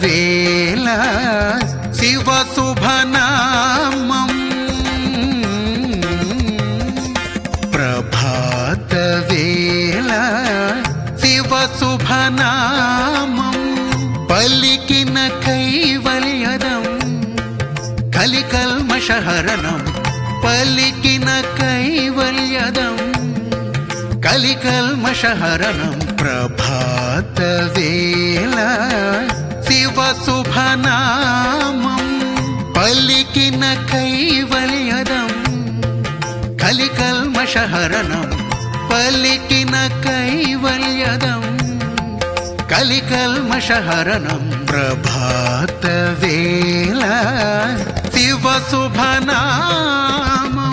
వేళ శివ శుభనామం ప్రభాత వేళ శివ శుభనామం పలికిన కైవల్యదం కలికల్మషహరణం పలికిన కైవల్యదం కలికల్మషహరణం ప్రభాత వేళ శివ శుభనామం పలికిన కైవల్యదం కలికల్మషహరణం పలికిన కైవల్యదం కలికల్మషహరణం ప్రభాత వేళ శివ శుభనామం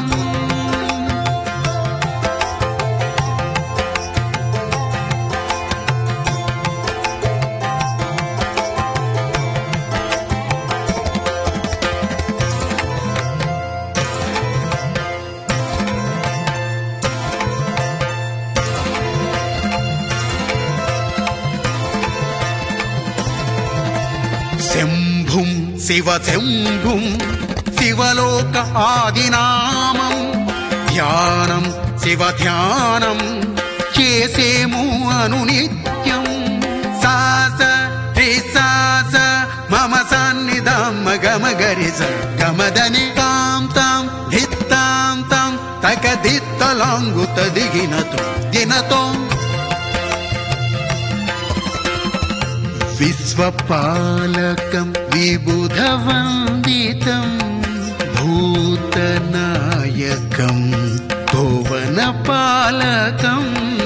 శంభుం శివ శంభుం శివలోక ఆదినామం ధ్యానం శివ ధ్యానం చేసేము అను నిత్యం సాస రే సాస మమ సన్నిధం గమ గరిస గమదని తాం తాం ధిత్తాం తాం తక దిత్తలాంగుత దిగినతో దినతో విశ్వపాలకం విబుధవందితం భూతనాయకం భువనపాలకం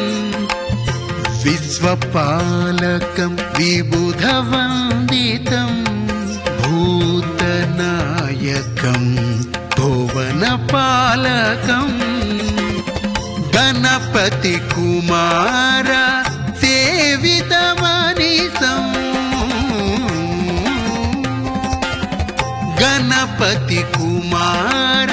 విశ్వపాలకం విబుధవందితం భూతనాయకం భువనపాలకం గణపతి కుమార సేవితమనిసం గణపతి కుమార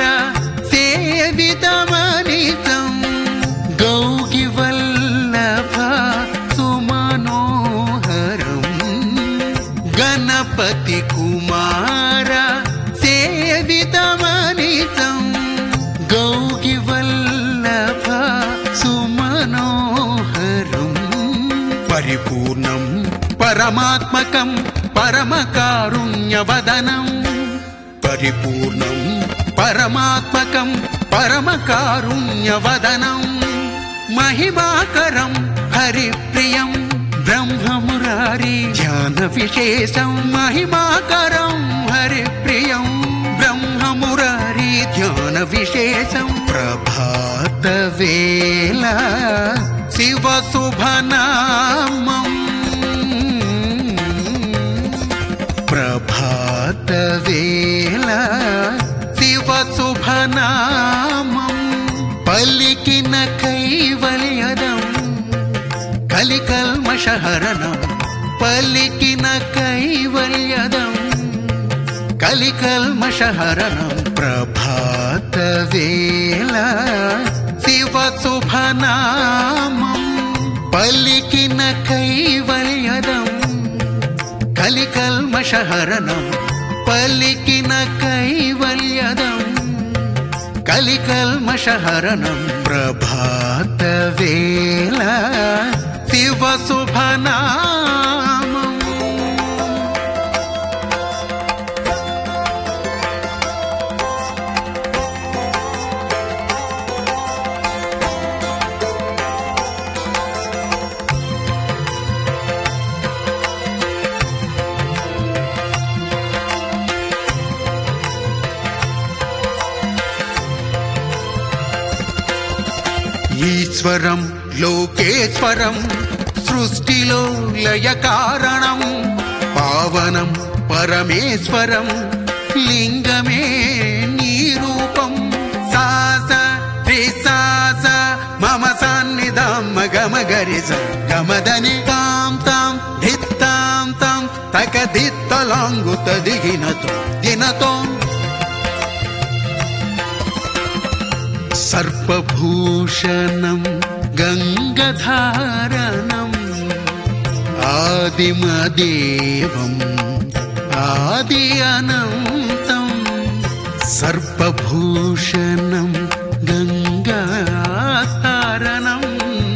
సేవితమనిసం గౌగి వల్లభ సుమనోహరం గణపతి కుమార సేవితమనిసం గౌగి వల్లభ సుమనోహరం పరిపూర్ణం పరమాత్మకం పరమకారుణ్యవదనం పరిపూర్ణం పరమాత్మకం పరమకారుణ్యవదనం మహిమాకరం హరిప్రియం బ్రహ్మమురారి ధ్యాన విశేషం మహిమాకరం హరిప్రియం బ్రహ్మమురారి ధ్యాన విశేషం ప్రభాత వేళ శివ శుభనామం ప్రభాత వేళ శివ శుభనామం పలికిన కైవల్యదం కలికల్మషహరణం పలికిన కైవల్యదం కలికల్మషహరణం ప్రభాత వేళ శివ శుభనామం పలికిన కైవల్యదం కలికల్మషహరణం పలికిన కైవల్యదం కలికల్మషహరణం ప్రభాత వేళ శివ శుభనామం ఈశ్వరం లోకేశ్వరం సృష్టిలో లయ కారణం పావనం పరమేశ్వరం లింగమే నీ రూపం సాస రే సాస మమ సన్నిధం గమ గరిస గమదని తాం తాం ధిత్తాం తాం తక దిత్తలాంగుత దిగినతో దినతో సర్పభూషణం గంగధారణం ఆదిమదేవం ఆది అనంతం సర్పభూషణం గంగాతారణం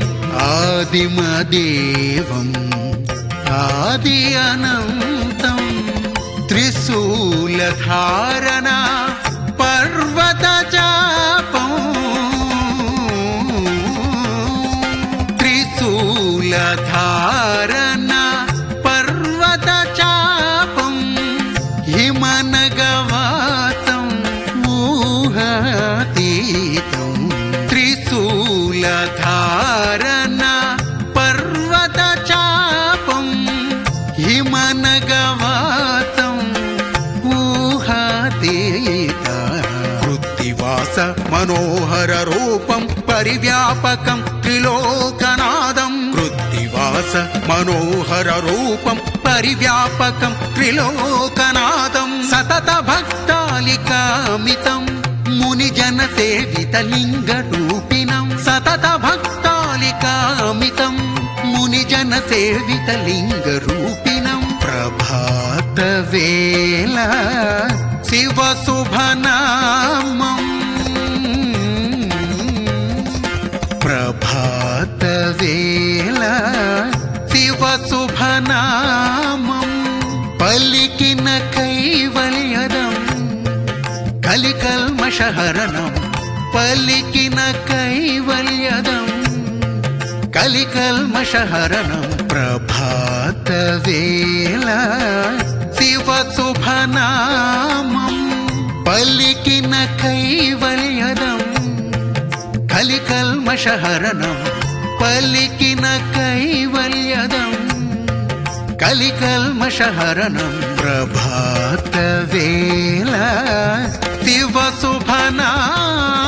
ఆదిమదేవం ఆది అనంతం త్రిశూలధారణ పర్వత చాపం త్రిశూలధారణ పర్వత చాపం హిమనగవాతం ఊహాతీతం త్రిశూలధారణ పర్వత చాపం హిమనగవాతం ఊహాతీత వృత్తివాస మనోహర రూపం పరివ్యాపకం త్రిలోకనాదం వృత్తివాస మనోహర రూపం పరివ్యాపకం త్రిలోకనాదం సతత భక్తాలికామితం మునిజన సేవిత లింగ రూపిణం సతత భక్తాలికామితం మునిజన సేవిత లింగ రూపిణం ప్రభాత వేళ శివ శుభనామం ప్రభాత వేళ శివ శుభనామం పలికిన కైవల్యదం కలికల్మషహరణం పలికిన కైవల్యదం కలికల్మషహరణం ప్రభాత వేళ శివ శుభనామం పలికిన కైవల్యదం కలికల్మషహరణం పలికిన కైవల్యదం కలికల్మషహరణం ప్రభాత వేళ శివ శుభనా